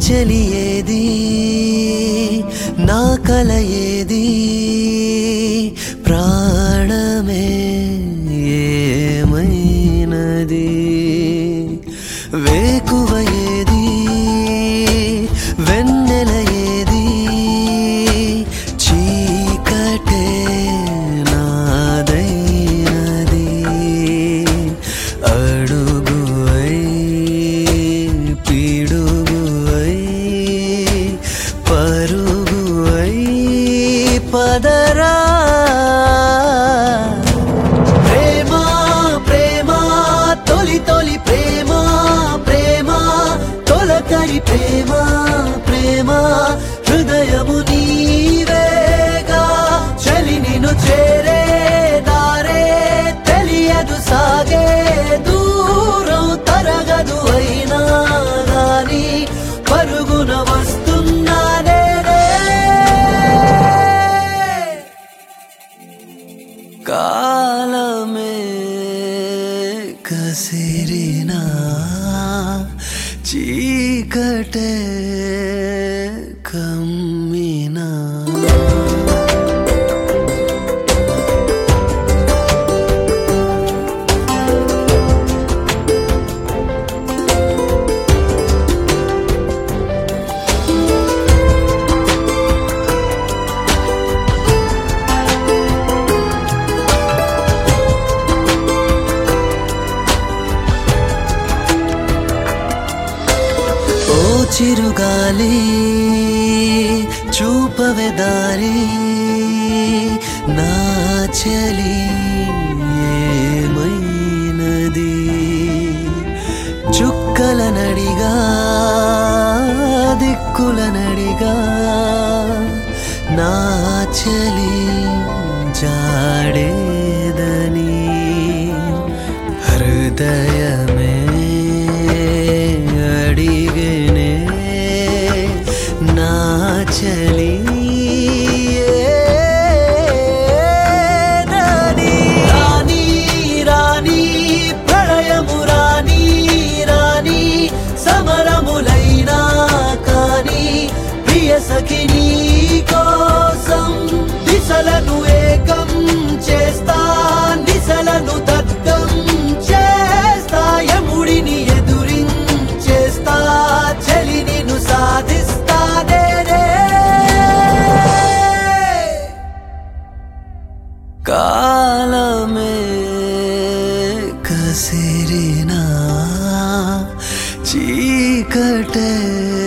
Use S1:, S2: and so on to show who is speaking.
S1: చెలి ఏది నా కల ఏది ప్రాణమే ఏమైనది వేకువ ఏది వెన్నెల ఏది చీకటే నాదైనది అడుగువై పిడుగువై పరుగువై పదరా ప్రేమ ప్రేమ తొలి తొలి ప్రేమ ప్రేమ తొలకరి ప్రేమ ప్రేమ హృదయము నీవేగా చలి నిన్ను చేరే దారే తెలియదు సాగే దూరం తరగదు అయినా గాని పరుగున వస్తున్నా నేనే కాలమే కసిరినా చీకటే కమ్మినా ఓ చిరుగాలి చూపవే దారి నా చలి ఏమైనది చుక్కల నడిగా దిక్కుల నడిగా నా చలి జాడేదని హృదయమే అడిగనే నా చలి ఏదని? రాణి రాణి ప్రళయము రాణి రాణి సమరములైనా కానీ ప్రియ సఖిని కోసం దిశలను ఏకం చేస్తా దిశలను దగ్ధం చేస్తా యముడిని ఎదురించేస్తా చలి నిన్ను సాధిస్తా నేనే కాలమే కసిరినా చీకటే